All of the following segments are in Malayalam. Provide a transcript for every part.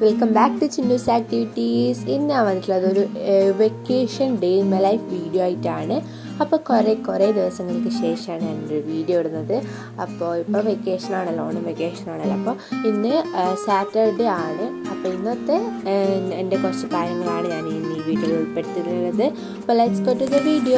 welcome back to Chinnu's activities ഇന്ന് ഞാൻ വന്നിട്ടുള്ളത് ഒരു vacation day in my life video ആയിട്ടാണ് അപ്പോൾ കുറേ കുറേ ദിവസങ്ങൾക്ക് ശേഷമാണ് ഞാനൊരു വീഡിയോ ഇടുന്നത് അപ്പോൾ ഇപ്പോൾ വെക്കേഷൻ ആണല്ലോ ഓണം വെക്കേഷൻ ആണല്ലോ അപ്പോൾ ഇന്ന് സാറ്റർഡേ ആണ് അപ്പോൾ ഇന്നത്തെ എൻ്റെ കുറച്ച് കാര്യങ്ങളാണ് ഞാൻ ഇന്ന് ഈ വീഡിയോയിൽ ഉൾപ്പെടുത്തിയിട്ടുള്ളത് അപ്പോൾ let's go to the video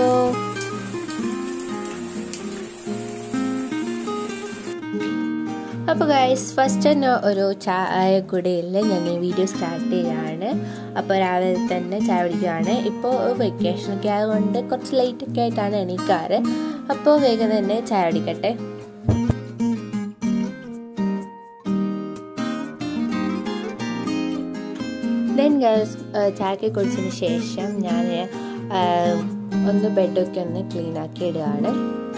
അപ്പോൾ ഗൈസ് ഫസ്റ്റ് തന്നെ ഒരു ചായ കുടിയിൽ ഞാൻ ഈ വീഡിയോ സ്റ്റാർട്ട് ചെയ്യുകയാണ് അപ്പോൾ രാവിലെ തന്നെ ചായ കുടിക്കുകയാണ് ഇപ്പോൾ വെക്കേഷനൊക്കെ ആയതുകൊണ്ട് കുറച്ച് ലേറ്റൊക്കെ ആയിട്ടാണ് എണീക്കാറ് അപ്പോൾ വേഗം തന്നെ ചായ കുടിക്കട്ടെ ദെൻ ഗേൾസ് ചായക്ക് കുടിച്ചതിന് ശേഷം ഞാൻ ഒന്ന് ബെഡൊക്കെ ഒന്ന് ക്ലീൻ ആക്കി ഇടുകയാണ്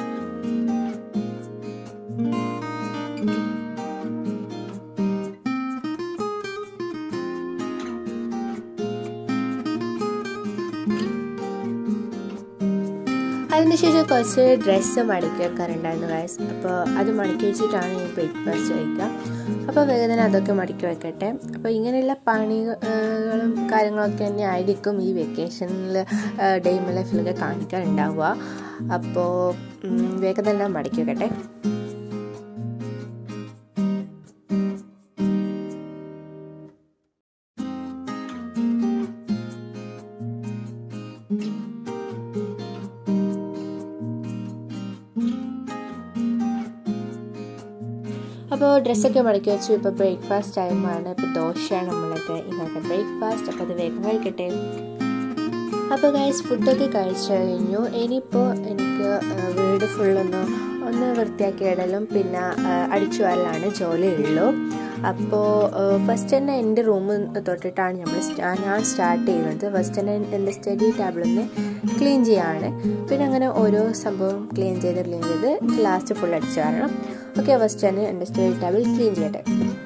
അതിനുശേഷം കുറച്ച് ഡ്രസ്സ് മടക്കി വെക്കാറുണ്ടായിരുന്നു ഗൈസ് അപ്പോൾ അത് മടക്കി വെച്ചിട്ടാണ് ഞാൻ ബ്രേക്ക്ഫാസ്റ്റ് കഴിക്കുക അപ്പോൾ വേഗം തന്നെ അതൊക്കെ മടക്കി വെക്കട്ടെ അപ്പോൾ ഇങ്ങനെയുള്ള പണികളും കാര്യങ്ങളൊക്കെ തന്നെ ആയിരിക്കും ഈ വെക്കേഷനിൽ ഡെയിം ലൈഫിലൊക്കെ കാണിക്കാനുണ്ടാവുക അപ്പോൾ വേഗം തന്നെ മടക്കി വെക്കട്ടെ അപ്പോൾ ഡ്രസ്സൊക്കെ മടക്കി വെച്ചു ഇപ്പോൾ ബ്രേക്ക്ഫാസ്റ്റ് ടൈമാണ് ഇപ്പോൾ ദോശയാണ് നമ്മളത് ഇന്നത്തെ ബ്രേക്ക്ഫാസ്റ്റ് അപ്പോൾ അത് വേഗം കഴിക്കട്ടെ അപ്പോൾ ഗൈസ് ഫുഡൊക്കെ കഴിച്ചു കഴിഞ്ഞു ഇനിയിപ്പോൾ എനിക്ക് വീട് ഫുള്ളൊന്ന് ഒന്ന് വൃത്തിയാക്കി ഇടലും പിന്നെ അടിച്ചു വരലാണ് ജോലിയുള്ളൂ അപ്പോൾ ഫസ്റ്റ് തന്നെ എൻ്റെ റൂമിൽ തൊട്ടിട്ടാണ് നമ്മൾ ഞാൻ സ്റ്റാർട്ട് ചെയ്യുന്നത് ഫസ്റ്റ് തന്നെ എൻ്റെ സ്റ്റഡി ടേബിളൊന്ന് ക്ലീൻ ചെയ്യാണ് പിന്നെ അങ്ങനെ ഓരോ സംഭവം ക്ലീൻ ചെയ്ത് ക്ലീൻ ചെയ്ത് ലാസ്റ്റ് ഫുൾ അടിച്ചു വരണം ഓക്കെ ഫസ്റ്റ് തന്നെ എൻ്റെ സ്റ്റഡി ടേബിൾ ക്ലീൻ ചെയ്യട്ടെ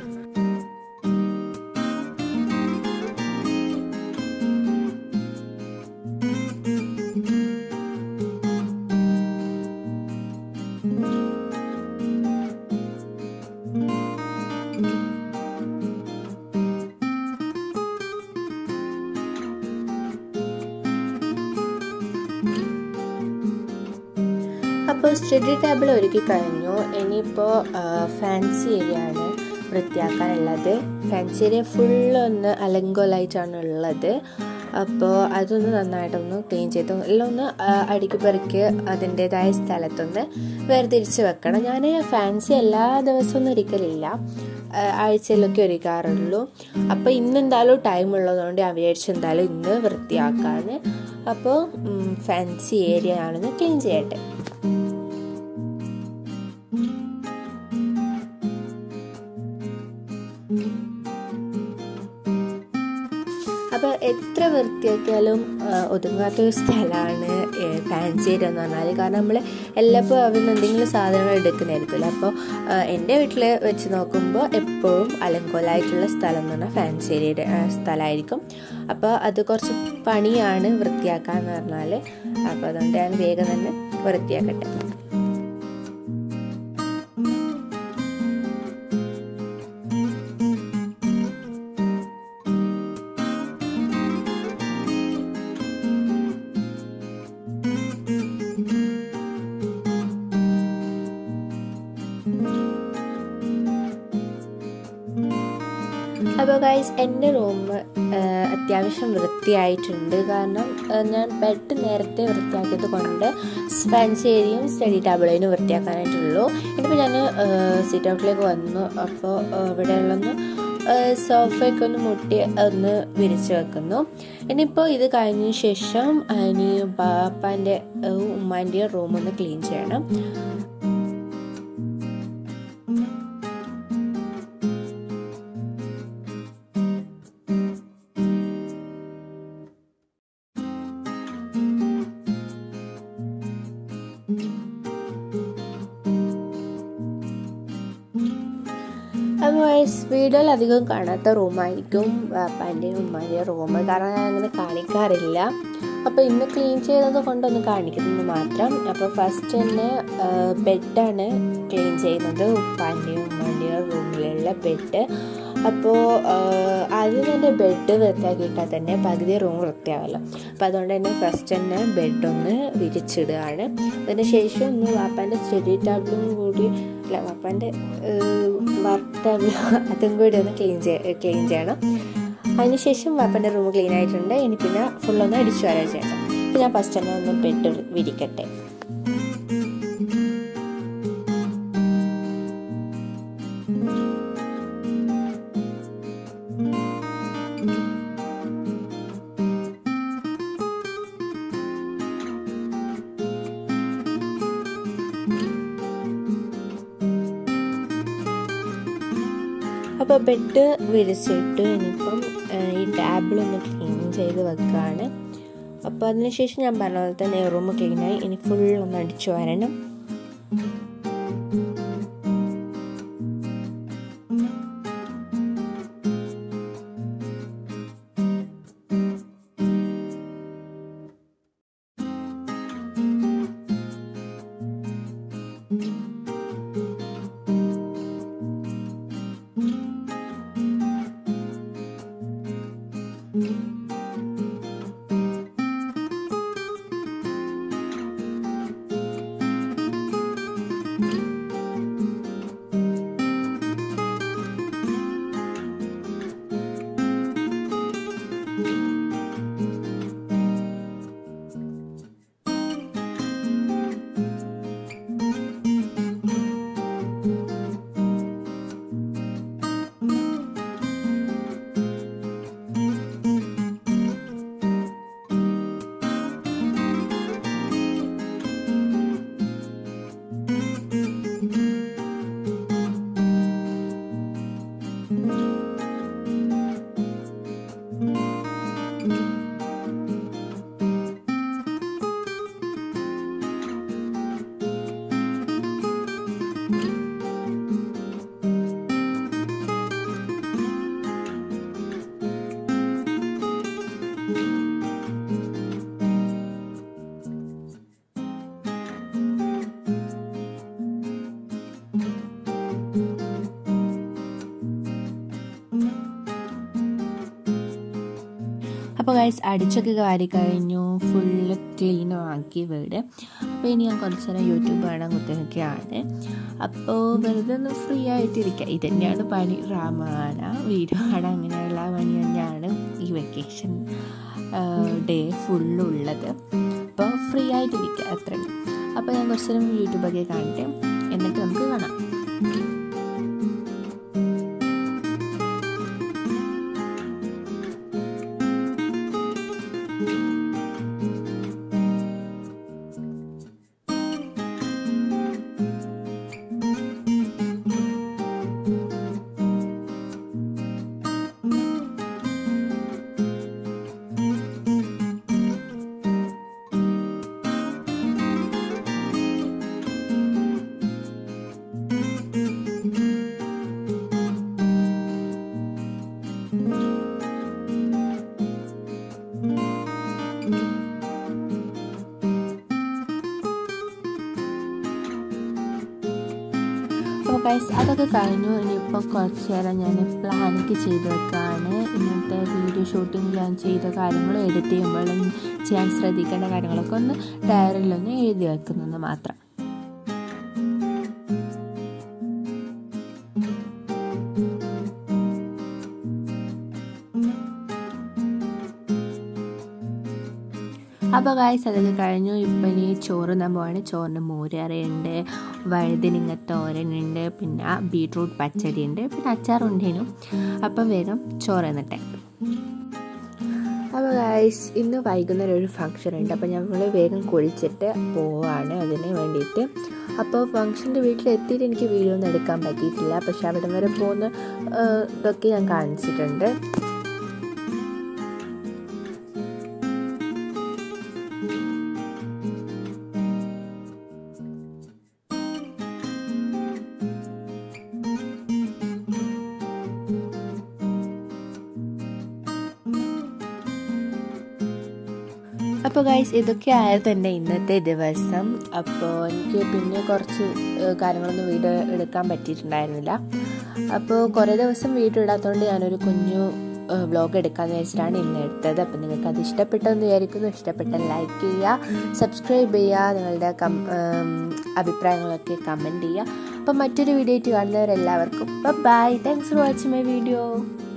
അപ്പോൾ സ്റ്റഡി ടേബിൾ ഒരുക്കി കഴിഞ്ഞു ഇനിയിപ്പോൾ ഫാൻസി ഏരിയ ആണ് വൃത്തിയാക്കാനുള്ളത് ഫാൻസി ഏരിയ ഫുള്ളൊന്ന് അലങ്കോലായിട്ടാണ് ഉള്ളത് അപ്പോൾ അതൊന്ന് നന്നായിട്ടൊന്ന് ക്ലീൻ ചെയ്ത് എല്ലാം ഒന്ന് അടുക്കി പെറുക്കി അതിൻ്റേതായ സ്ഥലത്തൊന്ന് വേർതിരിച്ച് വെക്കണം ഞാൻ ഫാൻസി എല്ലാ ദിവസവും ഒന്നും ഒരിക്കലില്ല ആഴ്ചയിലൊക്കെ ഒരുക്കാറുള്ളൂ അപ്പോൾ ഇന്ന് എന്തായാലും ടൈം ഉള്ളതുകൊണ്ട് ഞാൻ വിചാരിച്ചു എന്തായാലും ഇന്ന് വൃത്തിയാക്കാന്ന് അപ്പോൾ ഫാൻസി ഏരിയ ആണെന്ന് ക്ലീൻ ചെയ്യട്ടെ അപ്പോൾ എത്ര വൃത്തിയാക്കിയാലും ഒതുങ്ങാത്തൊരു സ്ഥലമാണ് ഫാൻസി ഏരിയ എന്ന് പറഞ്ഞാൽ കാരണം നമ്മൾ എല്ലാപ്പോൾ അവിടെ നിന്ന് എന്തെങ്കിലും സാധനങ്ങൾ എടുക്കുന്നതായിരിക്കുമല്ലോ അപ്പോൾ എൻ്റെ വീട്ടിൽ വെച്ച് നോക്കുമ്പോൾ എപ്പോഴും അലങ്കോലായിട്ടുള്ള സ്ഥലം എന്ന് പറഞ്ഞാൽ ഫാൻസി ഏരിയയുടെ സ്ഥലമായിരിക്കും അപ്പോൾ അത് കുറച്ച് പണിയാണ് വൃത്തിയാക്കുക എന്ന് പറഞ്ഞാൽ അപ്പോൾ അതുകൊണ്ട് ഞാൻ വേഗം തന്നെ വൃത്തിയാക്കട്ടെ അപ്പോൾ ഗൈസ് എൻ്റെ റൂം അത്യാവശ്യം വൃത്തിയായിട്ടുണ്ട് കാരണം ഞാൻ ബെഡ് നേരത്തെ വൃത്തിയാക്കിയത് കൊണ്ട് ഫാൻസി ഏരിയയും സ്റ്റഡി ടേബിളിനും വൃത്തിയാക്കാനായിട്ടുള്ളൂ ഇനിയിപ്പോൾ ഞാൻ സീറ്റ് ഔട്ടിലേക്ക് വന്നു അപ്പോൾ ഇവിടെയുള്ളൊന്ന് സോഫയൊക്കെ ഒന്ന് മുട്ടി ഒന്ന് വിരിച്ച് വെക്കുന്നു ഇനിയിപ്പോൾ ഇത് കഴിഞ്ഞ ശേഷം ഇനി ബാപ്പാൻ്റെ ഉമ്മാൻ്റെ റൂം ഒന്ന് ക്ലീൻ ചെയ്യണം അപ്പോൾ വീഡിയോയിൽ അധികം കാണാത്ത റൂമായിരിക്കും പാപ്പാൻ്റെയും ഉമ്മാൻ്റെയും റൂം കാരണം ഞാൻ അങ്ങനെ കാണിക്കാറില്ല അപ്പോൾ ഇന്ന് ക്ലീൻ ചെയ്തത് കൊണ്ടൊന്ന് കാണിക്കുന്നത് മാത്രം അപ്പോൾ ഫസ്റ്റ് തന്നെ ബെഡാണ് ക്ലീൻ ചെയ്യുന്നത് ഉപ്പാൻ്റെയും ഉമ്മാൻ്റെയും റൂമിലുള്ള ബെഡ് അപ്പോൾ ആദ്യം തന്നെ ബെഡ് വൃത്തിയാക്കിയിട്ടാൽ തന്നെ പകുതി റൂം വൃത്തിയാവല്ലോ അപ്പോൾ അതുകൊണ്ട് തന്നെ ഫസ്റ്റ് തന്നെ ബെഡൊന്ന് വിരിച്ചിടുകയാണ് അതിന് ശേഷം ഒന്ന് വാപ്പാൻ്റെ സ്റ്റഡി ടേബിളും കൂടി അല്ല വാപ്പാൻ്റെ വർക്ക് ടേബിൾ അതും കൂടി ഒന്ന് ക്ലീൻ ചെയ്യ ക്ലീൻ ചെയ്യണം അതിനുശേഷം വാപ്പൻ്റെ റൂം ക്ലീൻ ആയിട്ടുണ്ട് ഇനി പിന്നെ ഫുള്ളൊന്ന് അടിച്ചു വരാൻ ചെയ്യണം അപ്പോൾ ഞാൻ ഫസ്റ്റ് തന്നെ ഒന്ന് ബെഡ് വിരിക്കട്ടെ അപ്പോൾ ബെഡ് വിരിച്ചിട്ട് ഇനിയിപ്പം ഈ ടാബിളൊന്ന് ക്ലീൻ ചെയ്ത് വെക്കുകയാണ് അപ്പോൾ അതിനുശേഷം ഞാൻ പറഞ്ഞ പോലെ തന്നെ റൂം ക്ലീനായി ഇനി ഫുൾ ഒന്ന് അടിച്ചു വരണം അപ്പോൾ ഗൈസ് അടിച്ചൊക്കെ കാരി കഴിഞ്ഞു ഫുള്ള് ക്ലീനും ആക്കി വീട് അപ്പോൾ ഇനി ഞാൻ കുറച്ച് നേരം യൂട്യൂബ് കാണാൻ കുത്തിനൊക്കെയാണ് അപ്പോൾ വെറുതെ ഒന്ന് ഫ്രീ ആയിട്ടിരിക്കുക ഇത് തന്നെയാണ് പണി ഡ്രാമ കാണാം വീഡിയോ കാണാൻ അങ്ങനെയുള്ള പണി തന്നെയാണ് ഈ വെക്കേഷൻ ഡേ ഫുള്ളുള്ളത് അപ്പോൾ ഫ്രീ ആയിട്ടിരിക്കുക അത്ര അപ്പോൾ ഞാൻ കുറച്ച് നേരം യൂട്യൂബൊക്കെ കാണട്ടെ എന്നിട്ട് നമുക്ക് കാണാം അപ്പോൾ ഗൈസ് അതൊക്കെ കഴിഞ്ഞു ഇനിയിപ്പോൾ കുറച്ച് നേരം ഞാൻ പ്ലാനൊക്കെ ചെയ്ത് വെക്കുകയാണ് ഇന്നത്തെ വീഡിയോ ഷൂട്ടിംഗ് ഞാൻ ചെയ്ത കാര്യങ്ങളും എഡിറ്റ് ചെയ്യുമ്പോഴും ചെയ്യാൻ ശ്രദ്ധിക്കേണ്ട കാര്യങ്ങളൊക്കെ ഒന്ന് ഡയറിയിലൊന്ന് എഴുതി വെക്കുന്നത് മാത്രം അപ്പോൾ ഗായ്സ് അതൊക്കെ കഴിഞ്ഞു ഇപ്പം ഇനി ചോറ് ഞാൻ പോവാണ് ചോറിന് മോരറിയുണ്ട് വഴുതിനിങ്ങ തോരനുണ്ട് പിന്നെ ബീട്രൂട്ട് പച്ചടി ഉണ്ട് പിന്നെ അച്ചാറുണ്ടേനും അപ്പം വേഗം ചോറ് എന്നിട്ടെ അപ്പോൾ ഗായ്സ് ഇന്ന് വൈകുന്നേരം ഒരു ഫംഗ്ഷൻ ഉണ്ട് അപ്പോൾ ഞങ്ങൾ വേഗം കുളിച്ചിട്ട് പോവാണ് അതിന് വേണ്ടിയിട്ട് അപ്പോൾ ഫംഗ്ഷൻ്റെ വീട്ടിൽ എത്തിയിട്ട് എനിക്ക് വീഡിയോ ഒന്നും എടുക്കാൻ പറ്റിയിട്ടില്ല പക്ഷെ അവിടെ വരെ പോകുന്ന ഇതൊക്കെ ഞാൻ കാണിച്ചിട്ടുണ്ട് അപ്പോൾ ഗൈസ് ഇതൊക്കെ ആയത് തന്നെ ഇന്നത്തെ ദിവസം അപ്പോൾ എനിക്ക് പിന്നെ കുറച്ച് കാര്യങ്ങളൊന്നും വീഡിയോ എടുക്കാൻ പറ്റിയിട്ടുണ്ടായിരുന്നില്ല അപ്പോൾ കുറേ ദിവസം വീഡിയോ ഇടാത്തതുകൊണ്ട് ഞാനൊരു കുഞ്ഞു വ്ലോഗ് എടുക്കാമെന്ന് വിചാരിച്ചിട്ടാണ് ഇന്ന് എടുത്തത് അപ്പോൾ നിങ്ങൾക്ക് അത് ഇഷ്ടപ്പെട്ടെന്ന് വിചാരിക്കുന്നു ഇഷ്ടപ്പെട്ടാൽ ലൈക്ക് ചെയ്യുക സബ്സ്ക്രൈബ് ചെയ്യുക നിങ്ങളുടെ കം അഭിപ്രായങ്ങളൊക്കെ കമൻറ്റ് ചെയ്യുക അപ്പോൾ മറ്റൊരു വീഡിയോ ആയിട്ട് കാണുന്നവരെല്ലാവർക്കും bye thanks for watching my video